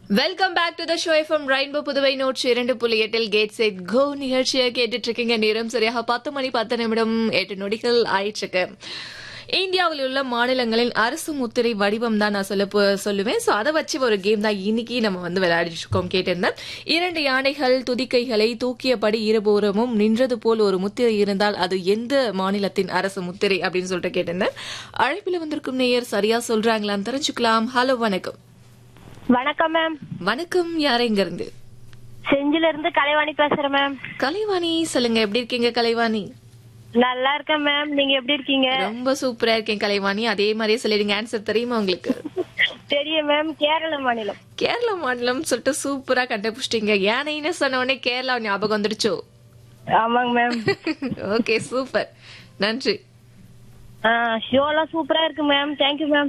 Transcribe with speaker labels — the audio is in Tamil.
Speaker 1: welcome back to the show FM rainbow Puduvai நூற்றி இரண்டு புள்ளி எட்டில் கேட் செட் கோ நிகழ்ச்சியை கேட்டுட்டு இருக்கீங்க நேரம் சரியாக பத்து மணி பத்து நிமிடம் எட்டு நொடிகள் ஆயிட்டு இருக்கு இந்தியாவில் உள்ள மாநிலங்களின் அரசு முத்திரை வடிவம் தான் நான் சொல்ல போ- சொல்லுவேன் சோ அதை வச்சு ஒரு கேம் தான் இன்னைக்கு நம்ம வந்து விளையாடிட்டு இருக்கோம் கேட்டிருந்தேன் இரண்டு யானைகள் துதிக்கைகளை தூக்கியபடி இருபுறமும் நின்றது போல் ஒரு முத்திரை இருந்தால் அது எந்த மாநிலத்தின் அரசு முத்திரை அப்படின்னு சொல்லிட்டு கேட்டிருந்தேன் அழைப்பில் வந்திருக்கும் நேயர் சரியா சொல்றாங்களான்னு தெரிஞ்சுக்கலாம் ஹலோ வணக்கம்
Speaker 2: வணக்கம் மேம்
Speaker 1: வணக்கம் யார் எங்க இருந்து
Speaker 2: செஞ்சில இருந்து கலைவாணி பேசுறேன் மேம்
Speaker 1: கலைவாணி சொல்லுங்க எப்படி இருக்கீங்க கலைவாணி
Speaker 2: நல்லா இருக்கேன் மேம் நீங்க எப்படி இருக்கீங்க
Speaker 1: ரொம்ப சூப்பரா இருக்கேன் கலைவாணி அதே மாதிரியே சொல்லிடுங்க ஆன்சர் தெரியுமா உங்களுக்கு
Speaker 2: தெரியும் மேம் கேரள மாநிலம்
Speaker 1: கேரளா மாநிலம் சொல்லிட்டு சூப்பரா கண்டுபிடிச்சிட்டீங்க யானைன்னு சொன்ன உடனே கேரளா ஞாபகம் வந்துடுச்சோ
Speaker 2: ஆமாங்க மேம்
Speaker 1: ஓகே சூப்பர் நன்றி
Speaker 2: ஷோலாம் சூப்பரா இருக்கு மேம் தேங்க்யூ மேம்